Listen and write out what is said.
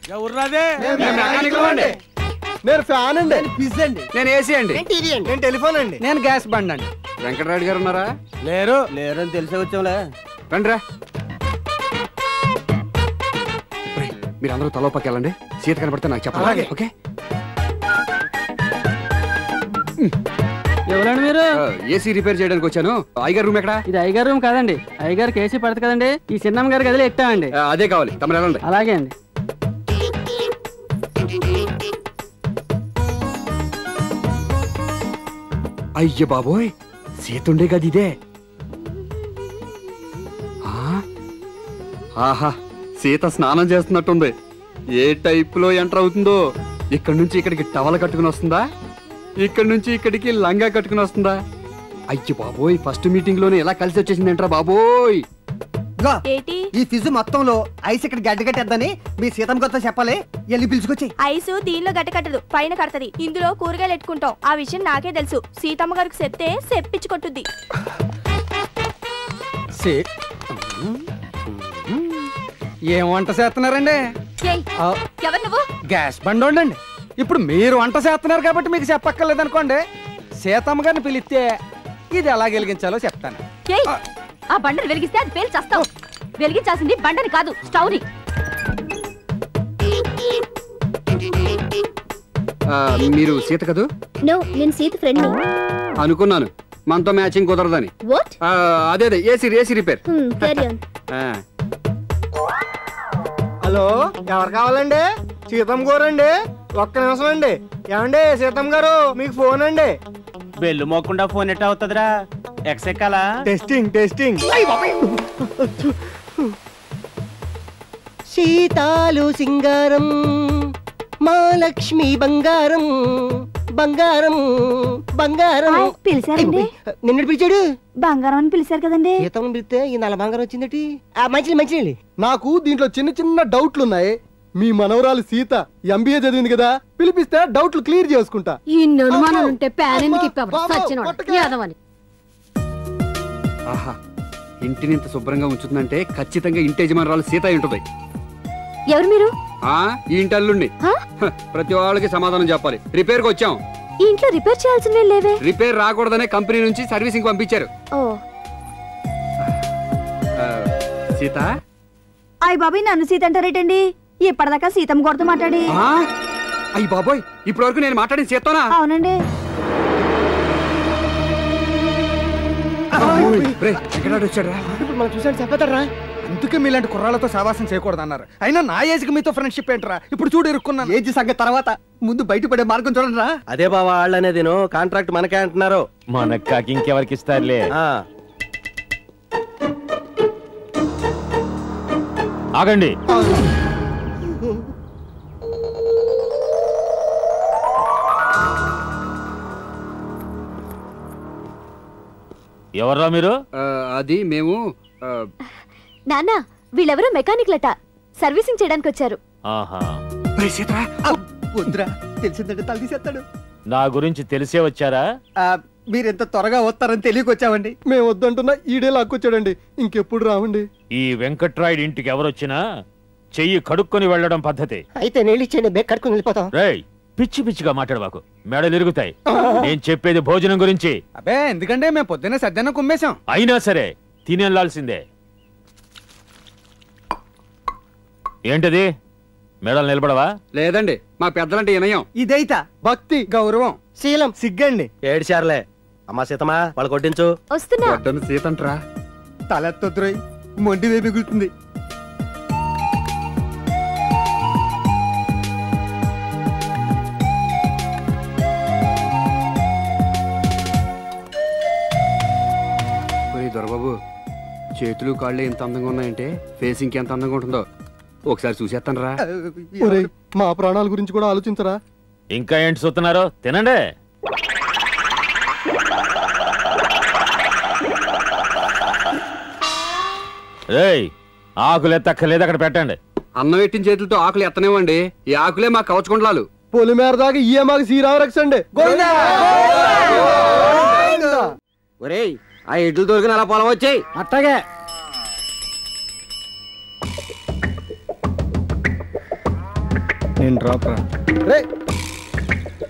ఎవర్రాదే నేను ఫ్యాన్ అండి పిజ్ అండి నేను ఏసీ అండి నేను టెలిఫోన్ అండి నేను గ్యాస్ బండ్ అండి వెంకటరాయుడు గారు ఉన్నారా లేరు లేరని తెలిసే వచ్చాంలే రండిరా ఒరేయ్, మీరు అందరూ తలో పక్క వెళ్ళండి సీత కనపడితే నాకు చెప్పాలి అలాగే. ఓకే ఎవరండి మీరు ఆ, ఏసీ రిపేర్ చేయడానికి వచ్చాను అయ్యగారు రూమ్ ఎక్కడ ఇది అయ్యగారు రూమ్ కాదండి అయ్యగారు కేసీ పడదు కదండి ఈ చిన్నమ్మ గారి గదిలో ఎట్టామండి ఆ, అదే కావాలి తమరు వెళ్ళండి అలాగే అండి అయ్య బాబోయ్ సీత ఉండే గది ఇదే ఆ? ఆహా సీత స్నానం చేస్తున్నట్టుంది ఏ టైప్ లో ఎంటర్ అవుతుందో ఇక్కడ నుంచి ఇక్కడికి టవల కట్టుకుని వస్తుందా ఇక్కడ నుంచి ఇక్కడికి లంగా కట్టుకుని వస్తుందా అయ్య బాబోయ్ ఫస్ట్ మీటింగ్ లోనే ఎలా కలిసి వచ్చేసింది ఎంట్రా బాబోయ్ ఇదిగో, ఏటి ఈ ఫిజు మొత్తంలో ఐస్ ఇక్కడ గడ్డ కట్టేద్దని మీ సీతమ్మ కొత్త చెప్పాలి వెళ్ళి పిలుచుకొచ్చి ఐసు దీనిలో గట్ట కట్టదు పైన కడతది ఇందులో కూరగాయలు ఎట్టుకుంటాం ఆ విషయం నాకే తెలుసు సీతమ్మ గారికి చెప్తే సెప్పించి కొట్టుద్ది సే- ఏం వంట చేస్తున్నారండి ఏయ్, ఆ, ఎవరు నువ్వు గ్యాస్ బండ్ ఉండండి ఇప్పుడు మీరు వంట చేస్తున్నారు కాబట్టి మీకు చెప్పక్కర్లేదు అనుకోండి సీతమ్మ గారిని పిలిస్తే ఇది ఎలా వెలిగించాలో చెప్తాను ఏయ్, ఆ బండను వెలిగిస్తే అది పేలు చేస్తావు వెలిగించాల్సింది బండని కాదు స్టవ్ ని ఆ, మీరు సీత కదూ నో నేను సీత ఫ్రెండ్ అనుకున్నాను మనతో మ్యాచింగ్ కుదరదని వాట్ ఆ, అదే అదే AC AC repair carry on ఆ, హలో ఎవరు కావాలండి సీతమ్మ గారు అండి ఒక్క నిమిషం అండి ఏమండి సీతమ్మ గారు మీకు ఫోన్ అండి బెల్లు మోకుండా ఫోన్ ఎట్ అవుతుందిరా ఎక్స్ ఎక్కాలా టెస్టింగ్ టెస్టింగ్ సీతాలు సింగారం మా లక్ష్మి బంగారం బంగారం బంగారం పిలిచారండి నిన్నటి పిలిచాడు బంగారం అని పిలిచారు కదండి సీతమ్మ పిలిస్తే ఈ నల్ల బంగారం వచ్చిందటి మంచిది మంచిది నాకు దీంట్లో చిన్న చిన్న డౌట్లు ఉన్నాయి మీ మనవరాలు సీత ఎంబీఏ చదివింది కదా పిలిపిస్తే డౌట్లు క్లియర్ చేసుకుంటా ఇన్ని అనుమానాలు ఉంటే ప్యాన్ ఎందుకు అబ్బా, ఇప్పావు బాబు, సచ్చినోడు పట్టుకో. యాదవని ఆహా ఇంటిని ఇంత శుభ్రంగా ఉంచుతుందంటే ఖచ్చితంగా ఇంటి యజమానురాలు సీత అయి ఉంటుంది ఎవరు మీరు ఆ ఈ ఇంటి అల్లుండి హ, ప్రతి వాళ్ళకి సమాధానం చెప్పాలి రిపేర్ కి వచ్చాం ఈ ఇంట్లో రిపేర్ చేయాల్సినవి లేవే రిపేర్ రాకూడదనే కంపెనీ నుంచి సర్వీసింగ్ పంపించారు ఓ ఆ, సీత అయ్య బాబాయ్ నన్ను సీత అంటారేటండి ఇప్పటిదాకా సీతమ్మ కొడుతూ మాట్లాడి ఆ? అయ్య బాబోయ్ ఇప్పటి వరకు నేను మాట్లాడిన సీతనా అవునండి ఎక్కడాడు వచ్చాడు ఇప్పుడు మనం చూసాడు చెప్పతారా అందుకే మీలాంటి కుర్రాళ్ళతో సావాసం చేయకూడదు అన్నారు అయినా నా ఏజ్కి మీతో ఫ్రెండ్షిప్ ఏంట్రా ఇప్పుడు చూడు ఇరుక్కున్నాను ఏజ్ సంగతి తర్వాత ముందు బయటపడే మార్గం చూడండి రా అదే బావా వాళ్ళు అనేది కాంట్రాక్ట్ మనకే అంటున్నారు మనకు కాకి ఇంకెవరికి ఇస్తారులే ఆగండి ఎవర్రా మీరు ఆ, అది మేము ఆ, నాన్న వీళ్ళెవరో మెకానిక్లట సర్వీసింగ్ చేయడానికి వచ్చారు ఆహా ఒరేయ్ సీత వద్దురా తెలిసిందంటే తల తీసేస్తాడు నా గురించి తెలిసే వచ్చారా ఆ, మీరు ఎంత త్వరగా వస్తారని తెలియకొచ్చామండి మేము వద్దంటున్నా ఈడే లాక్కొచ్చాడండి ఇంకెప్పుడు రావండి ఈ వెంకట్రాయుడు ఇంటికి ఎవరొచ్చినా చెయ్యి కడుక్కొని వెళ్ళడం పద్ధతి అయితే నీళ్ళు ఇచ్చేయండి బేక్ కడుకుని వెళ్ళిపోతాం రేయ్ పిచ్చి పిచ్చిగా మాట్లాడబాకు మెడలు ఇరుగుతాయి నేను చెప్పేది భోజనం గురించి అబ్బే ఎందుకంటే మేము పొద్దున్నే సద్దన్న కుమ్మేశాం అయినా సరే తినేళ్లాల్సిందే ఏంటది మెడలు నిలబడవా లేదండి మా పెద్దలంటే వినయం ఇదైతా భక్తి గౌరవం శీలం సిగ్గండి ఏడిచారులే అమ్మా సీతమా వాళ్ళు కొట్టించు వస్తున్నా వడ్డను సీత అంటరా తలెత్తొద్దురోయ్ మొండి వేయి మిగులుతుంది ఒరే దొరబాబు చేతులు కాళ్ళు ఎంత అందంగా ఉన్నాయంటే ఫేస్ ఇంకెంత అందంగా ఉంటుందో ఒకసారి చూసేస్తాను రా ఒరేయ్ మా ప్రాణాల గురించి కూడా ఆలోచించరా ఇంకా ఏంటి చూస్తున్నారు తినండి రేయ్ ఆకులు ఎత్తక్కర్లేదు అక్కడ పెట్టండి అన్నం పెట్టిన చేతులతో ఆకులు ఎత్తనేవ్వండి ఈ ఆకులే మా కవచకుండలాలు పొలిమేర దాకా ఈ మాకు శ్రీరామరక్షండి ఒరేయ్ ఆ ఎడ్లు దొరికిన అలా పొలం వచ్చాయి అట్టగే నేను డ్రాప్ రా రే